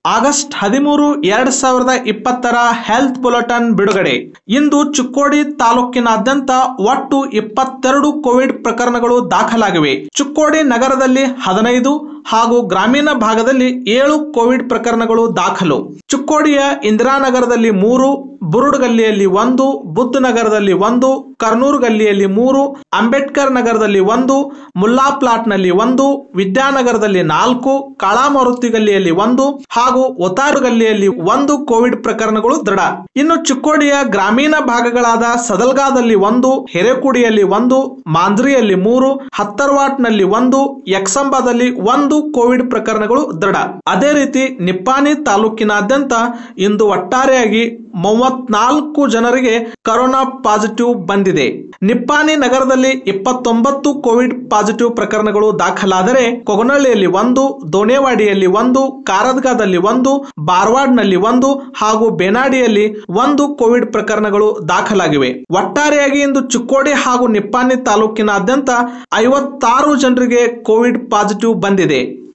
August ಹದಿಮೂರು ಎರಡ್ ಸಾವಿರದ ಇಪ್ಪತ್ತರ ಹೆಲ್ತ್ ಬುಲೆಟಿನ್ ಬಿಡುಗಡೆ ಇಂದು ಚಿಕ್ಕೋಡಿ ತಾಲೂಕಿನಾದ್ಯಂತ ಒಟ್ಟು ಇಪ್ಪತ್ತೆರಡು ಕೋವಿಡ್ ಪ್ರಕರಣಗಳು ದಾಖಲಾಗಿವೆ ಚಿಕ್ಕೋಡಿ ನಗರದಲ್ಲಿ ಹದಿನೈದು ಹಾಗೂ ಗ್ರಾಮೀಣ ಭಾಗದಲ್ಲಿ ಏಳು ಕೋವಿಡ್ ಪ್ರಕರಣಗಳು ದಾಖಲು ಚಿಕ್ಕೋಡಿಯ ಇಂದಿರಾನಗರದಲ್ಲಿ ಮೂರು ಬುರುಡ್ ಗಲ್ಲಿಯಲ್ಲಿ ಒಂದು ಬುದ್ಧ ನಗರದಲ್ಲಿ ಒಂದು ಕರ್ನೂರ್ ಗಲ್ಲಿಯಲ್ಲಿ ಮೂರು ಅಂಬೇಡ್ಕರ್ ನಗರದಲ್ಲಿ ಒಂದು ಮುಲ್ಲಾ ಪ್ಲಾಟ್ನಲ್ಲಿ ಒಂದು ವಿದ್ಯಾನಗರದಲ್ಲಿ ನಾಲ್ಕು ಕಾಳಾಮಾರುತಿ ಗಲ್ಲಿಯಲ್ಲಿ ಒಂದು ಹಾಗೂ ಒತಾರು ಗಲ್ಲಿಯಲ್ಲಿ ಒಂದು ಕೋವಿಡ್ ಪ್ರಕರಣಗಳು ದೃಢ ಇನ್ನು ಚಿಕ್ಕೋಡಿಯ ಗ್ರಾಮೀಣ ಭಾಗಗಳಾದ ಸದಲ್ಗಾದಲ್ಲಿ ಒಂದು ಹಿರೇಕುಡಿಯಲ್ಲಿ ಒಂದು ಮಾಂದ್ರಿಯಲ್ಲಿ ಮೂರು ಹತ್ತರ್ವಾಟ್ನಲ್ಲಿ ಒಂದು ಯಕ್ಸಂಬದಲ್ಲಿ ಒಂದು ಕೋವಿಡ್ ಪ್ರಕರಣಗಳು ದೃಢ ಅದೇ ರೀತಿ ನಿಪ್ಪಾಣಿ ತಾಲೂಕಿನಾದ್ಯಂತ ಇಂದು ಒಟ್ಟಾರೆಯಾಗಿ ಮೂವತ್ನಾಲ್ಕು ಜನರಿಗೆ ಕೊರೋನಾ ಪಾಸಿಟಿವ್ ಬಂದಿದೆ ನಿಪ್ಪಾಣಿ ನಗರದಲ್ಲಿ ಇಪ್ಪತ್ತೊಂಬತ್ತು ಕೋವಿಡ್ ಪಾಸಿಟಿವ್ ಪ್ರಕರಣಗಳು ದಾಖಲಾದರೆ ಕೊಗನಹಳ್ಳಿಯಲ್ಲಿ ಒಂದು ದೋಣೇವಾಡಿಯಲ್ಲಿ ಒಂದು ಕಾರದ್ಗಾದಲ್ಲಿ ಒಂದು ಬಾರ್ವಾಡ್ನಲ್ಲಿ ಒಂದು ಹಾಗೂ ಬೆನಾಡಿಯಲ್ಲಿ ಒಂದು ಕೋವಿಡ್ ಪ್ರಕರಣಗಳು ದಾಖಲಾಗಿವೆ ಒಟ್ಟಾರೆಯಾಗಿ ಇಂದು ಚಿಕ್ಕೋಡಿ ಹಾಗೂ ನಿಪ್ಪಾಣಿ ತಾಲೂಕಿನಾದ್ಯಂತ ಐವತ್ತಾರು ಜನರಿಗೆ ಕೋವಿಡ್ ಪಾಸಿಟಿವ್ ಬಂದಿದೆ